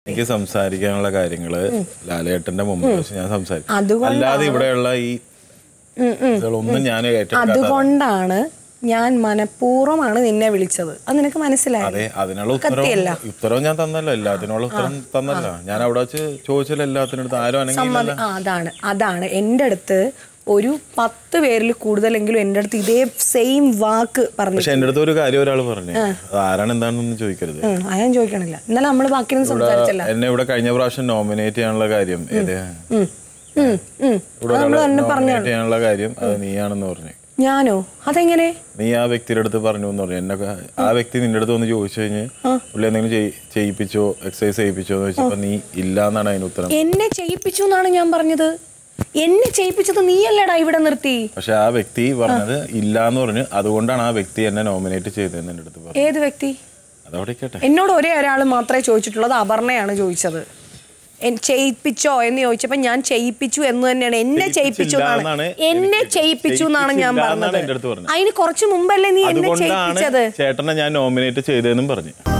എനിക്ക് സംസാരിക്കാനുള്ള കാര്യങ്ങള് ലാലേട്ടന്റെ മുമ്പിൽ വെച്ച് ഞാൻ സംസാരിക്കും അതുകൊണ്ടാണ് അല്ലാതെ ഇവിടെയുള്ള ഈ ഇതൊന്നും ഞാൻ ഏറ്റെടുക്കാത്ത അതുകൊണ്ടാണ് ഞാൻ മനഃപൂർവ്വമാണ് നിന്നെ വിളിച്ചത് അത് നിനക്ക് മനസ്സിലായി അതെ അതിനുള്ള ഉത്തരവും ഉത്തരവും ഞാൻ തന്നല്ലോ എല്ലാത്തിനുള്ള ഉത്തരം തന്നല്ലോ ഞാൻ അവിടെ വെച്ച് ചോദിച്ചല്ലോ എല്ലാത്തിനടുത്ത് ആരും അനങ്ങിയില്ലല്ലോ ആ അതാണ് അതാണ് എൻ്റെ അടുത്ത് ഒരു പത്ത് പേരിൽ കൂടുതലെങ്കിലും എൻ്റെ അടുത്ത് ഇതേ സെയിം വാക്ക് പറഞ്ഞു പക്ഷെ എന്റെ അടുത്ത് ഒരു കാര്യം ഒരാൾ പറഞ്ഞു അത് ആരാണ് എന്താണെന്നൊന്നും ചോദിക്കരുത് ഉം, അത് ഞാൻ ചോദിക്കണില്ല ഇന്നലെ നമ്മൾ ബാക്കിയൊന്നും സംസാരിച്ചല്ല എന്നെ ഇവിടെ കഴിഞ്ഞ പ്രാവശ്യം നോമിനേറ്റ് ചെയ്യാനുള്ള കാര്യം ഏത് ഉം, ഉം, ഉം. ഇവിടെ നോമിനേറ്റ് ചെയ്യാനുള്ള കാര്യം അത് നീയാണെന്ന് പറഞ്ഞു ഞാനോ അതെങ്ങനെ നീ ആ വ്യക്തിയുടെ അടുത്ത് പറഞ്ഞു എന്ന് പറഞ്ഞു എന്നെ ആ വ്യക്തി നിന്റെ അടുത്ത് വന്ന് ചോദിച്ചു കഴിഞ്ഞ് പുള്ളി എന്തെങ്കിലും ചെയ്- ചെയ്യിപ്പിച്ചോ എക്സസൈസ് ചെയ്യിപ്പിച്ചോ എന്ന് വെച്ചപ്പോ നീ ഇല്ല എന്നാണ് അതിന് ഉത്തരം എന്നെ ചെയ്യിപ്പിച്ചു എന്നാണ് ഞാൻ പറഞ്ഞത് എന്നെ ചെയ്യിപ്പിച്ചത് നീയല്ലടാ ഇവിടെ നിർത്തി പക്ഷെ ആ വ്യക്തി പറഞ്ഞത് ഇല്ല എന്ന് പറഞ്ഞു അതുകൊണ്ടാണ് ആ വ്യക്തി എന്നെ നോമിനേറ്റ് ചെയ്തതെന്ന് എൻ്റെ അടുത്ത് പറഞ്ഞു ഏത് വ്യക്തി അതവിടെ കേട്ടെ എന്നോട് ഒരേ ഒരാൾ മാത്രമേ ചോദിച്ചിട്ടുള്ളത് അപർണയാണ് ചോദിച്ചത് എൻ- ചെയ്യിപ്പിച്ചോ എന്ന് ചോദിച്ചപ്പോ ഞാൻ ചെയ്യിപ്പിച്ചു എന്ന് തന്നെയാണ് എന്നെ ചെയ്യിപ്പിച്ചു എന്നാണ് എന്നാണ് എന്നെ ചെയ്യിപ്പിച്ചു എന്നാണ് ഞാൻ ചെയ്യിപ്പിച്ചില്ല എന്നാണ് പറഞ്ഞത് എൻ്റെ അടുത്ത് പറഞ്ഞത്. അതിന് കുറച്ച് മുമ്പല്ലേ നീ എന്നെ അതുകൊണ്ടാണ് ചെയ്യിപ്പിച്ചത് ചേട്ടനെ ഞാൻ നോമിനേറ്റ് ചെയ്തതെന്നും പറഞ്ഞു